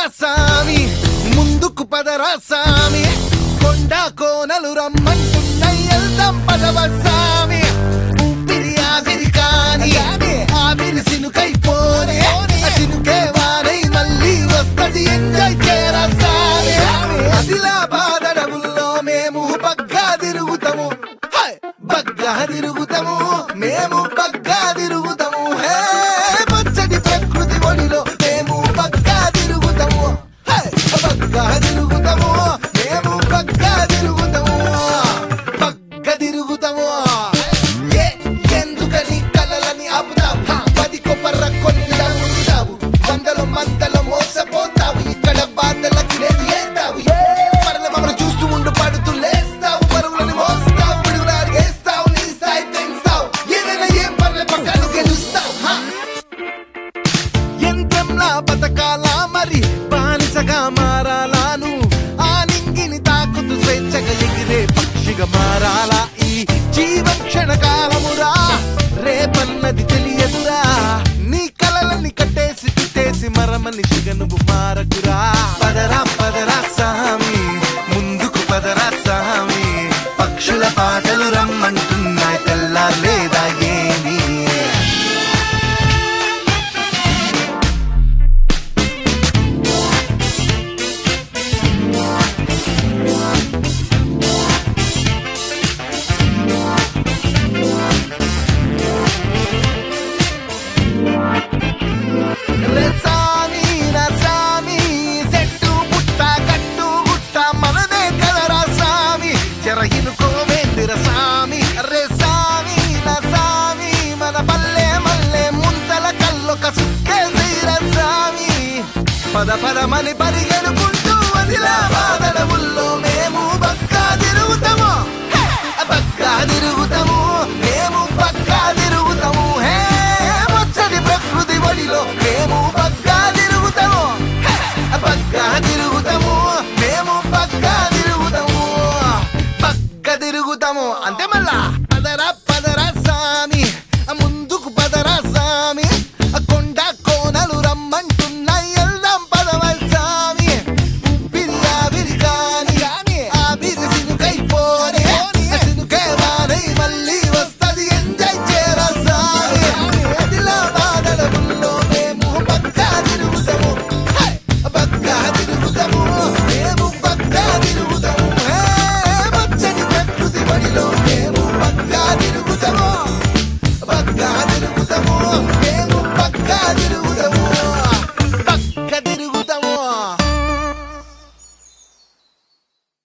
పదరా సామి ముందుకు పదరా సామి కొండ కోనలు రమ్మంటున్నాయి వెళ్దాం పదవ సామి ఊపిరి ఆవిరి కాని ఆవిరి సినుకైపోనే ఆ సినుకే వారై మళ్ళీ వస్తది ఎంజాయ్ చేయరా సామి ఆదిలాబాద్ అడవుల్లో మేము బగ్గా తిరుగుతాము హై! బగ్గా తిరుగుతాము మేము బగ్గా తిరుగుతాము హే పచ్చడి ప్రకృతి ఒడిలో మేము బగ్గా తిరుగుతాము హై! బగ్గా తిరుగుతాము మేము బగ్గా తిరుగుతాము బగ్గా తిరుగుతాము ఏ ఎందుకని కలలని ఆపుతావు పది కొబ్బర కొన్ని ఉంటావు వందల మందల మోసపోతావు ఇక్కడ బాధలకి లేదు ఏతావు పరల మమ్మల్ని చూస్తూ ఉండు పడుతూ లేస్తావు పరుగులని మోస్తావు పిడుగులు అడిగేస్తావు నీ స్థాయి పెంచుతావు ఏదైనా ఏం పర్లే పక్కను గెలుస్తావు హా. యంత్రంలా బతకాలా మరి బానిసగా మారాలాను ఆ నింగిని తాకుతూ స్వేచ్ఛగా ఎగిరే పక్షిగా మారాలా ఈ జీవం క్షణకాలమురా రేపన్నది తెలియదురా నీ కలలని కట్టేసి తిట్టేసి మరమనిషిగా నువ్వు మారకురా పదరా పదరా సామి ముందుకు పదరా సామి పక్షుల పాటలు రమ్మంటున్నాయి తెల్లాలేదా ఏమి రే సామి నా సామి చెట్టు పుట్ట కట్టు గుట్ట మనదే కదరా సామి చెరగినుకోవేందిర సామి రే సామి నా సామి మన పల్లె మల్లె ముంతల కల్లొక సుక్కేసిర సామి పద పదమని పరిగెడుకుంటూ వదిలా బాధడముల్లో మేము బక్కా తిరుగుతాము హే! బక్కా తిరుగుతాము మేము బక్కా తిరుగుతాము హే వచ్చది ప్రకృతి ఒడిలో మేము బక్కా తిరుగుతాము హే! బక్కా తిరుగుతాము మేము బక్కా తిరుగుతాము బక్క తిరుగుతాము అంతే మళ్ళా